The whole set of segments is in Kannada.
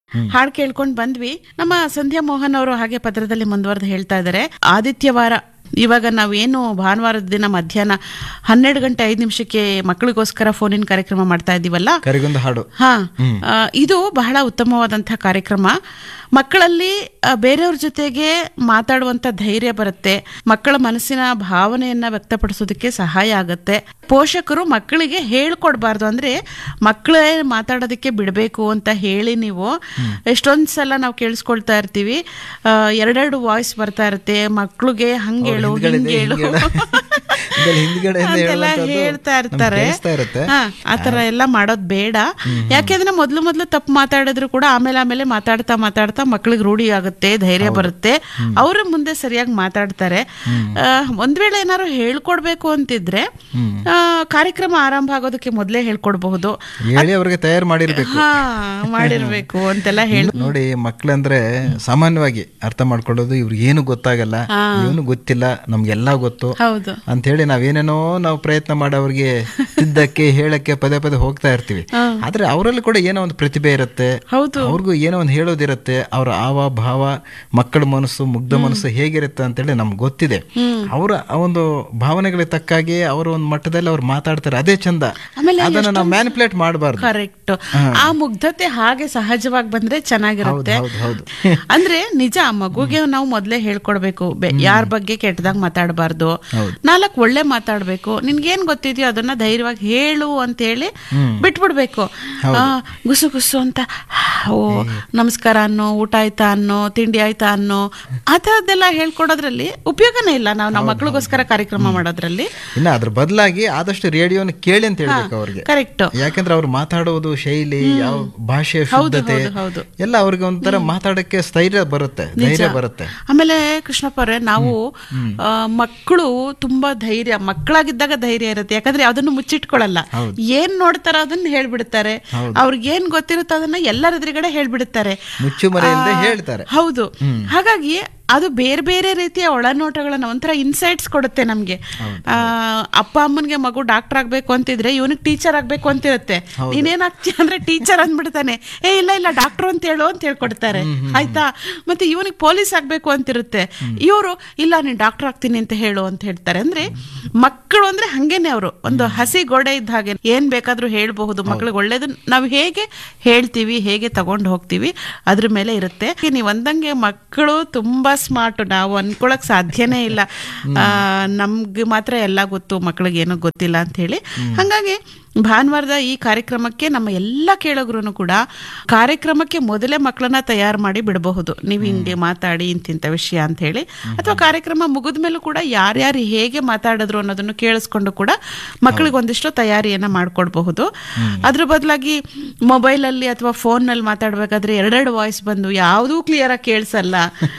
ಹಾಡ್ ಕೇಳ್ಕೊಂಡ್ ಬಂದ್ವಿ ನಮ್ಮ ಸಂಧ್ಯಾ ಮೋಹನ್ ಅವರು ಹಾಗೆ ಪತ್ರದಲ್ಲಿ ಮುಂದುವರೆದು ಹೇಳ್ತಾ ಇದ್ದಾರೆ ಆದಿತ್ಯವಾರ ಇವಾಗ ನಾವೇನು ಭಾನುವಾರದ ದಿನ ಮಧ್ಯಾಹ್ನ ಹನ್ನೆರಡು ಗಂಟೆ ಐದು ನಿಮಿಷಕ್ಕೆ ಮಕ್ಕಳಿಗೋಸ್ಕರ ಫೋನಿನ ಕಾರ್ಯಕ್ರಮ ಮಾಡ್ತಾ ಇದ್ದೀವಲ್ಲ ಕರಿಗೊಂದು ಹಾಡು ಹಾ ಆ, ಇದು ಬಹಳ ಉತ್ತಮವಾದಂತಹ ಕಾರ್ಯಕ್ರಮ ಮಕ್ಕಳಲ್ಲಿ ಆ, ಬೇರೆಯವ್ರ ಜೊತೆಗೆ ಮಾತಾಡುವಂತ ಧೈರ್ಯ ಬರುತ್ತೆ ಮಕ್ಕಳ ಮನಸ್ಸಿನ ಭಾವನೆಯನ್ನ ವ್ಯಕ್ತಪಡಿಸೋದಕ್ಕೆ ಸಹಾಯ ಆಗುತ್ತೆ ಪೋಷಕರು ಮಕ್ಕಳಿಗೆ ಹೇಳ್ಕೊಡ್ಬಾರ್ದು ಅಂದ್ರೆ ಮಕ್ಕಳೇ ಮಾತಾಡೋದಕ್ಕೆ ಬಿಡಬೇಕು ಅಂತ ಹೇಳಿ ನೀವು ಎಷ್ಟೊಂದ್ ಸಲ ನಾವು ಕೇಳಿಸ್ಕೊಳ್ತಾ ಇರ್ತೀವಿ ಆ, ಎರಡೆರಡು ವಾಯ್ಸ್ ಬರ್ತಾ ಇರುತ್ತೆ ಮಕ್ಳಿಗೆ ಹಂಗೇಳು ಹಿಂದ್ಗಡೆಯಿಂದ ಹಿಂಗೇಳು ಹಿಂದ್ಗಡೆ- ಹಿಂದ್ಗಡೆಯಿಂದ ಅಂತೆಲ್ಲ ಹೇಳುವಂಥದ್ದು ಹೇಳ್ತಾ ನಮ್ಗೆ ಇರ್ತಾರೆ ಕೇಳಿಸ್ತಾ ಇರುತ್ತೆ. ಹಾ, ಆತರ ಎಲ್ಲ ಮಾಡೋದ್ ಬೇಡ ಯಾಕೆಂದ್ರೆ ಮೊದ್ಲು ಮೊದ್ಲು ತಪ್ಪು ಮಾತಾಡಿದ್ರು ಕೂಡ ಆಮೇಲೆ ಆಮೇಲೆ ಮಾತಾಡ್ತಾ ಮಾತಾಡ್ತಾ ಮಕ್ಳಿಗೆ ರೂಢಿ ಆಗುತ್ತೆ ಧೈರ್ಯ ಬರುತ್ತೆ ಅವ್ರ ಮುಂದೆ ಸರಿಯಾಗಿ ಮಾತಾಡ್ತಾರೆ ಆ, ಒಂದ್ ವೇಳೆ ಏನಾದ್ರು ಹೇಳ್ಕೊಡ್ಬೇಕು ಅಂತಿದ್ರೆ ಆ, ಕಾರ್ಯಕ್ರಮ ಆರಂಭ ಆಗೋದಕ್ಕೆ ಮೊದ್ಲೇ ಹೇಳ್ಕೊಡ್ಬಹುದು ಹೇಳಿ ಅವ್ರಿಗೆ ತಯಾರು ಮಾಡಿರ್ಬೇಕು ಹಾ ಮಾಡಿರ್ಬೇಕು ಅಂತೆಲ್ಲ ಹೇಳಿ ನೋಡಿ ಮಕ್ಳಂದ್ರೆ ಸಾಮಾನ್ಯವಾಗಿ ಅರ್ಥ ಮಾಡ್ಕೊಳ್ಳೋದು ಇವ್ರಿಗೆ ಏನು ಗೊತ್ತಾಗಲ್ಲ ಏನು ಗೊತ್ತಿಲ್ಲ ನಮ್ಗೆಲ್ಲಾ ಗೊತ್ತು ಹೌದು ಅಂತ ಹೇಳಿ ನಾವೇನೇನೋ ನಾವು ಪ್ರಯತ್ನ ಮಾಡಿ ಅವ್ರಿಗೆ ತಿದ್ದಕ್ಕೆ ಹೇಳಕ್ಕೆ ಪದೇ ಪದೇ ಹೋಗ್ತಾ ಇರ್ತೀವಿ ಆದ್ರೆ ಅವರಲ್ಲಿ ಕೂಡ ಏನೋ ಒಂದು ಪ್ರತಿಭೆ ಇರುತ್ತೆ ಹೌದು ಅವ್ರಿಗೂ ಏನೋ ಒಂದು ಹೇಳೋದಿರುತ್ತೆ ಅವ್ರ ಆವ ಭಾವ ಮಕ್ಕಳ ಮನಸ್ಸು ಮುಗ್ಧ ಮನಸ್ಸು ಹೇಗಿರುತ್ತೆ ಅಂತೇಳಿ ನಮ್ಗೆ ಗೊತ್ತಿದೆ ಅವರ ಆ ಒಂದು ಭಾವನೆಗಳಿಗೆ ತಕ್ಕಾಗಿ ಅವರ ಒಂದು ಮಟ್ಟದಲ್ಲಿ ಅವ್ರು ಮಾತಾಡ್ತಾರೆ ಅದೇ ಚಂದ ಆಮೇಲೆ ಅದನ್ನ ನಾವು ಮ್ಯಾನಿಪುಲೇಟ್ ಮಾಡಬಾರ್ದು ಕರೆಕ್ಟ್ ಆ ಮುಗ್ಧತೆ ಹಾಗೆ ಸಹಜವಾಗಿ ಬಂದ್ರೆ ಚೆನ್ನಾಗಿರುತ್ತೆ ಹೌದು ಹೌದು ಅಂದ್ರೆ ನಿಜ ಮಗುಗೆ ನಾವು ಮೊದ್ಲೇ ಹೇಳ್ಕೊಡ್ಬೇಕು ಯಾರ ಬಗ್ಗೆ ಕೆಟ್ಟದಾಗ ಮಾತಾಡಬಾರ್ದು ನಾಲ್ಕು ಒಳ್ಳೆ ಮಾತಾಡ್ಬೇಕು ನಿನ್ಗೇನ್ ಗೊತ್ತಿದ್ಯೋ ಅದನ್ನ ಧೈರ್ಯವಾಗಿ ಹೇಳು ಅಂತ ಹೇಳಿ ಬಿಟ್ಬಿಡ್ಬೇಕು ಆ, ಗುಸು ಗುಸು ಅಂತ ಓ ನಮಸ್ಕಾರ ಅನ್ನೋ ಊಟ ಆಯ್ತಾ ಅನ್ನೋ ತಿಂಡಿ ಆಯ್ತಾ ಅನ್ನೋ ಆ ಥರದ್ದೆಲ್ಲ ಹೇಳ್ಕೊಡೋದ್ರಲ್ಲಿ ಉಪಯೋಗನೇ ಇಲ್ಲ ನಾವು ನಮ್ಮ ಮಕ್ಳಿಗೋಸ್ಕರ ಕಾರ್ಯಕ್ರಮ ಮಾಡೋದ್ರಲ್ಲಿ ಇನ್ನ ಅದ್ರ ಬದಲಾಗಿ ಆದಷ್ಟು ರೇಡಿಯೋನ ಕೇಳಿ ಅಂತ ಹೇಳ್ಬೇಕು ಅವ್ರಿಗೆ ಕರೆಕ್ಟ್ ಯಾಕಂದ್ರೆ ಅವ್ರು ಮಾತಾಡೋದು ಶೈಲಿ ಯಾವ ಭಾಷೆಯ ಶುದ್ಧತೆ ಹೌದು, ಹೌದು. ಎಲ್ಲ ಅವ್ರಿಗೆ ಒಂಥರ ಮಾತಾಡಕ್ಕೆ ಸ್ಥೈರ್ಯ ಬರುತ್ತೆ ಧೈರ್ಯ ಬರುತ್ತೆ ಆಮೇಲೆ ಕೃಷ್ಣಪ್ಪ ಅವ್ರೆ ನಾವು ಆ, ಮಕ್ಕಳು ತುಂಬಾ ಧೈರ್ಯ ಮಕ್ಕಳಾಗಿದ್ದಾಗ ಧೈರ್ಯ ಇರುತ್ತೆ ಯಾಕಂದ್ರೆ ಯಾವ್ದನ್ನು ಮುಚ್ಚಿಟ್ಕೊಳ್ಳಲ್ಲ ಏನ್ ನೋಡ್ತಾರ ಅದನ್ನ ಹೇಳ್ಬಿಡ್ತಾರೆ ಅವ್ರಿಗೆ ಏನ್ ಗೊತ್ತಿರುತ್ತೋ ಅದನ್ನ ಎಲ್ಲರ ಎದುರುಗಡೆ ಹೇಳ್ಬಿಡ್ತಾರೆ ಮುಚ್ಚುಮರೆಯಿಂದ ಆ, ಹೇಳ್ತಾರೆ ಹೌದು ಹಾಗಾಗಿ ಅದು ಬೇರೆ ಬೇರೆ ರೀತಿಯ ಒಳನೋಟಗಳನ್ನ ಒಂಥರ ಇನ್ಸೈಟ್ಸ್ ಕೊಡುತ್ತೆ ನಮ್ಗೆ ಆ, ಅಪ್ಪ ಅಮ್ಮನ್ಗೆ ಮಗು ಡಾಕ್ಟರ್ ಆಗ್ಬೇಕು ಅಂತಿದ್ರೆ ಇವನಿಗೆ ಟೀಚರ್ ಆಗ್ಬೇಕು ಅಂತಿರುತ್ತೆ ನೀನೇನಾಗ್ತೀಯ ಅಂದ್ರೆ ಟೀಚರ್ ಅಂದ್ಬಿಡ್ತಾನೆ ಏ ಇಲ್ಲ ಇಲ್ಲ ಡಾಕ್ಟರ್ ಅಂತ ಹೇಳು ಅಂತ ಹೇಳ್ಕೊಡ್ತಾರೆ ಆಯ್ತಾ ಮತ್ತೆ ಇವನಿಗೆ ಪೊಲೀಸ್ ಆಗ್ಬೇಕು ಅಂತಿರುತ್ತೆ ಇವರು ಇಲ್ಲ ನೀನ್ ಡಾಕ್ಟರ್ ಆಗ್ತೀನಿ ಅಂತ ಹೇಳು ಅಂತ ಹೇಳ್ತಾರೆ ಅಂದ್ರೆ ಮಕ್ಕಳು ಅಂದ್ರೆ ಹಂಗೇನೆ ಅವರು ಒಂದು ಹಸಿ ಗೋಡೆ ಇದ್ದ ಹಾಗೆ ಏನ್ ಬೇಕಾದ್ರೂ ಹೇಳ್ಬಹುದು ಮಕ್ಳಿಗೆ ಒಳ್ಳೇದು ನಾವು ಹೇಗೆ ಹೇಳ್ತೀವಿ ಹೇಗೆ ತಗೊಂಡು ಹೋಗ್ತೀವಿ ಅದ್ರ ಮೇಲೆ ಇರುತ್ತೆ ನೀವು ಅಂದಂಗೆ ಮಕ್ಕಳು ತುಂಬಾ ಸ್ಮಾರ್ಟ್ ನಾವು ಅನ್ಕೊಳಕ್ ಸಾಧ್ಯನೇ ಇಲ್ಲ ಆ, ನಮ್ಗೆ ಮಾತ್ರ ಎಲ್ಲ ಗೊತ್ತು ಮಕ್ಳಿಗೆ ಏನೂ ಗೊತ್ತಿಲ್ಲ ಅಂತ ಹೇಳಿ ಹಂಗಾಗಿ ಭಾನುವಾರದ ಈ ಕಾರ್ಯಕ್ರಮಕ್ಕೆ ನಮ್ಮ ಎಲ್ಲ ಕೇಳೋಗ್ರು ಕೂಡ ಕಾರ್ಯಕ್ರಮಕ್ಕೆ ಮೊದಲೇ ಮಕ್ಕಳನ್ನ ತಯಾರು ಮಾಡಿ ಬಿಡಬಹುದು ನೀವು ಹಿಂಗೆ ಮಾತಾಡಿ ಇಂತಿಂತ ವಿಷಯ ಅಂತ ಹೇಳಿ ಅಥವಾ ಕಾರ್ಯಕ್ರಮ ಮುಗಿದ ಮೇಲೂ ಕೂಡ ಯಾರ್ಯಾರು ಹೇಗೆ ಮಾತಾಡಿದ್ರು ಅನ್ನೋದನ್ನು ಕೇಳಿಸ್ಕೊಂಡು ಕೂಡ ಮಕ್ಕಳಿಗೆ ಒಂದಿಷ್ಟು ತಯಾರಿಯನ್ನ ಮಾಡ್ಕೊಡ್ಬಹುದು ಅದ್ರ ಬದಲಾಗಿ ಮೊಬೈಲಲ್ಲಿ ಅಥವಾ ಫೋನ್ನಲ್ಲಿ ಮಾತಾಡ್ಬೇಕಾದ್ರೆ ಎರಡೆರಡು ವಾಯ್ಸ್ ಬಂದು ಯಾವುದೂ ಕ್ಲಿಯರ್ ಆಗಿ ಕೇಳಿಸಲ್ಲ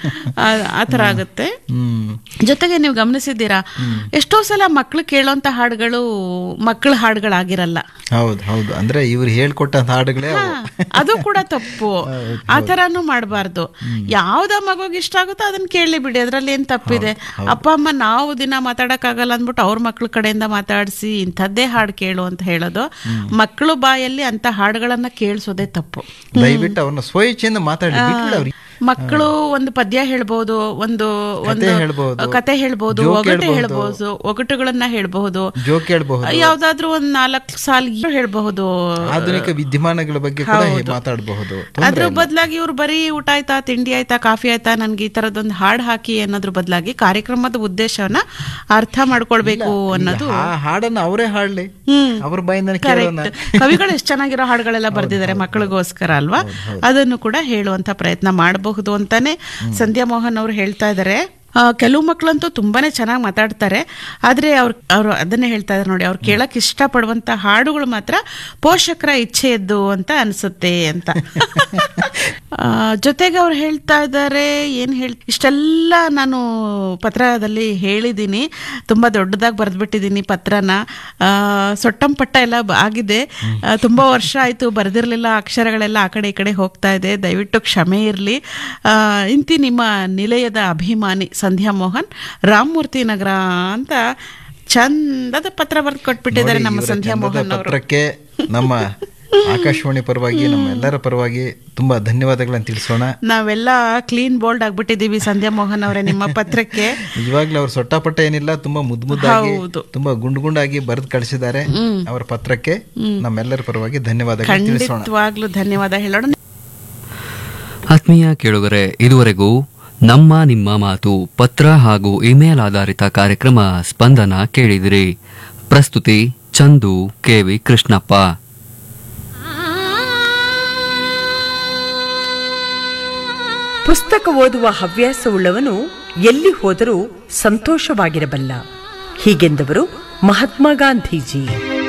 ಆ ಥರ ಆಗುತ್ತೆ ಹ್ಮ್ ಜೊತೆಗೆ ನೀವು ಗಮನಿಸಿದ್ದೀರಾ ಎಷ್ಟೋ ಸಲ ಮಕ್ಳು ಕೇಳೋಂತ ಹಾಡುಗಳು ಮಕ್ಕಳ ಹಾಡುಗಳಾಗಿರಲ್ಲ ಹೌದು ಹೌದು ಅಂದ್ರೆ ಇವ್ರು ಹೇಳ್ಕೊಟ್ಟ ಹಾಡುಗಳೇ ಅವು. ಅದು ಕೂಡ ತಪ್ಪು ಆ ತರಾನು ಮಾಡಬಾರ್ದು ಯಾವ್ದ ಮಗುಗೆ ಇಷ್ಟ ಆಗುತ್ತೋ ಅದನ್ನ ಕೇಳಲಿ ಬಿಡಿ ಅದ್ರಲ್ಲಿ ಏನ್ ತಪ್ಪಿದೆ ಅಪ್ಪ ಅಮ್ಮ ನಾವು ದಿನ ಮಾತಾಡಕ್ಕಾಗಲ್ಲ ಅಂದ್ಬಿಟ್ಟು ಅವ್ರ ಮಕ್ಳ ಕಡೆಯಿಂದ ಮಾತಾಡಿಸಿ ಇಂಥದ್ದೇ ಹಾಡು ಕೇಳು ಅಂತ ಹೇಳೋದು ಮಕ್ಕಳು ಬಾಯಲ್ಲಿ ಅಂತ ಹಾಡುಗಳನ್ನ ಕೇಳಿಸೋದೇ ತಪ್ಪು ದಯವಿಟ್ಟು ಅವ್ರನ್ನ ಸ್ವಇಚ್ಛೆಯಿಂದ ಮಾತಾಡಿ ಬಿಟ್ಬಿಡಿ ಅವ್ರಿಗೆ ಮಕ್ಕಳು ಒಂದು ಪದ್ಯ ಹೇಳ್ಬಹುದು ಒಂದು ಒಂದು ಹೇಳ್ಬಹುದು, ಕತೆ ಹೇಳ್ಬಹುದು joke ಒಗಟು ಹೇಳ್ಬಹುದು. ಹೇಳ್ಬಹುದು ಒಗಟುಗಳನ್ನ ಹೇಳ್ಬಹುದು ಜೋಕ್ ಹೇಳ್ಬಹುದು ಯಾವ್ದಾದ್ರು ಒಂದ್ ನಾಲ್ಕು ಸಾಲ ಹೇಳ್ಬಹುದು ಆಧುನಿಕ ವಿದ್ಯಮಾನಗಳ ಬಗ್ಗೆ ಕೂಡ ಮಾತಾಡಬಹುದು ಅದ್ರ ಬದಲಾಗಿ ಇವ್ರು ಬರೀ ಊಟ ಆಯ್ತಾ ತಿಂಡಿ ಆಯ್ತಾ ಕಾಫಿ ಆಯ್ತಾ ನನ್ಗೆ ಈ ತರದೊಂದು ಹಾಡ್ ಹಾಕಿ ಅನ್ನೋದ್ರ ಬದಲಾಗಿ ಕಾರ್ಯಕ್ರಮದ ಉದ್ದೇಶವನ್ನ ಅರ್ಥ ಮಾಡ್ಕೊಳ್ಬೇಕು ಅನ್ನೋದು ಆ ಹಾಡನ್ನ ಅವರೇ ಹಾಡ್ಲಿ ಹ್ಮ್ ಅವ್ರ ಬಾಯಿಂದಾನೆ ಕೇಳೋಣ ಕವಿಗಳು ಎಷ್ಟು ಚೆನ್ನಾಗಿರೋ ಹಾಡುಗಳೆಲ್ಲ ಬರ್ದಿದ್ದಾರೆ ಮಕ್ಕಳಿಗೋಸ್ಕರ ಅಲ್ವಾ ಅದನ್ನು ಕೂಡ ಹೇಳುವಂತ ಪ್ರಯತ್ನ ಮಾಡಬಹುದು ಅಂತಾನೆ ಸಂಧ್ಯಾ ಮೋಹನ್ ಅವರು ಹೇಳ್ತಾ ಇದ್ದಾರೆ ಆ, ಕೆಲವು ಮಕ್ಕಳಂತೂ ತುಂಬಾನೇ ಚೆನ್ನಾಗಿ ಮಾತಾಡ್ತಾರೆ ಆದ್ರೆ ಅವ್ರು ಅವರು ಅದನ್ನೇ ಹೇಳ್ತಾ ಇದ್ದಾರೆ ನೋಡಿ ಅವ್ರು ಕೇಳಕ್ ಇಷ್ಟಪಡುವಂತ ಹಾಡುಗಳು ಮಾತ್ರ ಪೋಷಕರ ಇಚ್ಛೆಯದ್ದು ಅಂತ ಅನ್ಸುತ್ತೆ ಅಂತ ಆ, ಜೊತೆಗೆ ಅವ್ರು ಹೇಳ್ತಾ ಇದ್ದಾರೆ ಏನ್ ಹೇಳ್ ಇಷ್ಟೆಲ್ಲ ನಾನು ಪತ್ರದಲ್ಲಿ ಹೇಳಿದ್ದೀನಿ ತುಂಬಾ ದೊಡ್ಡದಾಗಿ ಬರೆದ್ಬಿಟ್ಟಿದ್ದೀನಿ ಪತ್ರನ ಆ, ಸೊಟ್ಟಂ ಪಟ್ಟ ಎಲ್ಲ ಬ- ಆಗಿದೆ ಆ, ತುಂಬಾ ವರ್ಷ ಆಯ್ತು ಬರೆದಿರ್ಲಿಲ್ಲ ಅಕ್ಷರಗಳೆಲ್ಲ ಆ ಕಡೆ ಈ ಕಡೆ ಹೋಗ್ತಾ ಇದೆ ದಯವಿಟ್ಟು ಕ್ಷಮೆ ಇರಲಿ ಇಂತಿ ನಿಮ್ಮ ನಿಲಯದ ಅಭಿಮಾನಿ ಸಂಧ್ಯಾ ಮೋಹನ್ ರಾಮಮೂರ್ತಿ ನಗರ ಅಂತ ಚಂದದ ಪತ್ರ ಬರೆದು ಕೊಟ್ಬಿಟ್ಟಿದ್ದಾರೆ ನೋಡಿ, ನಮ್ಮ ಇವರ ಸಂಧ್ಯಾ ಚಂದದ ಮೋಹನ್ ಅವರು ಪತ್ರಕ್ಕೆ ನಮ್ಮ ಆಕಾಶವಾಣಿ ಪರವಾಗಿ ನಮ್ಮ ಎಲ್ಲರ ಪರವಾಗಿ ತುಂಬಾ ಧನ್ಯವಾದಗಳನ್ನು ತಿಳಿಸೋಣ ನಾವೆಲ್ಲ ಕ್ಲೀನ್ ಬೋಲ್ಡ್ ಆಗ್ಬಿಟ್ಟಿದೀವಿ ಸಂಧ್ಯಾ ಮೋಹನ್ ಅವರೇ ನಿಮ್ಮ ಪತ್ರಕ್ಕೆ ನಿಜವಾಗ್ಲೂ ಅವ್ರು ಸೊಟ್ಟಾಪಟ್ಟ ಏನಿಲ್ಲ ತುಂಬಾ ಮುದ್ದು ಮುದ್ದಾಗಿ ಹೌದು. ತುಂಬಾ ಗುಂಡು ಗುಂಡಾಗಿ ಬರೆದು ಕಳಿಸಿದ್ದಾರೆ ಅವರ ಪತ್ರಕ್ಕೆ ನಮ್ಮೆಲ್ಲರ ಪರವಾಗಿ ಧನ್ಯವಾದಗಳು ತಿಳಿಸೋಣ ಖಂಡಿತವಾಗ್ಲೂ ಧನ್ಯವಾದ ಹೇಳೋಣ ಆತ್ಮೀಯ ಕೇಳುಗರೆ ಇದುವರೆಗೂ ನಮ್ಮ ನಿಮ್ಮ ಮಾತು ಪತ್ರ ಹಾಗೂ ಇಮೇಲ್ ಆಧಾರಿತ ಕಾರ್ಯಕ್ರಮ ಸ್ಪಂದನ ಕೇಳಿದಿರಿ ಪ್ರಸ್ತುತಿ ಚಂದು ಕೆವಿ ಕೃಷ್ಣಪ್ಪ ಪುಸ್ತಕ ಓದುವ ಹವ್ಯಾಸವುಳ್ಳವನು ಎಲ್ಲಿ ಹೋದರೂ ಸಂತೋಷವಾಗಿರಬಲ್ಲ ಹೀಗೆಂದವರು ಮಹಾತ್ಮ ಗಾಂಧೀಜಿ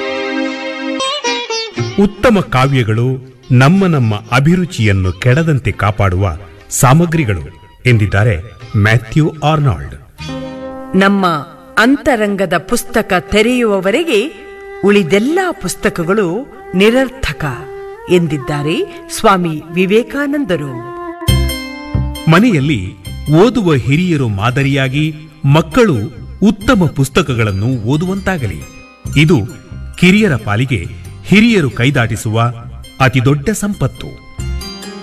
ಉತ್ತಮ ಕಾವ್ಯಗಳು ನಮ್ಮ ನಮ್ಮ ಅಭಿರುಚಿಯನ್ನು ಕೆಡದಂತೆ ಕಾಪಾಡುವ ಸಾಮಗ್ರಿಗಳು ಎಂದಿದ್ದಾರೆ ಮ್ಯಾಥ್ಯೂ ಆರ್ನಾಲ್ಡ್ ನಮ್ಮ ಅಂತರಂಗದ ಪುಸ್ತಕ ತೆರೆಯುವವರೆಗೆ ಉಳಿದೆಲ್ಲ ಪುಸ್ತಕಗಳು ನಿರರ್ಥಕ ಎಂದಿದ್ದಾರೆ ಸ್ವಾಮಿ ವಿವೇಕಾನಂದರು ಮನೆಯಲ್ಲಿ ಓದುವ ಹಿರಿಯರು ಮಾದರಿಯಾಗಿ ಮಕ್ಕಳು ಉತ್ತಮ ಪುಸ್ತಕಗಳನ್ನು ಓದುವಂತಾಗಲಿ ಇದು ಕಿರಿಯರ ಪಾಲಿಗೆ ಹಿರಿಯರು ಕೈದಾಟಿಸುವ ಅತಿದೊಡ್ಡ ಸಂಪತ್ತು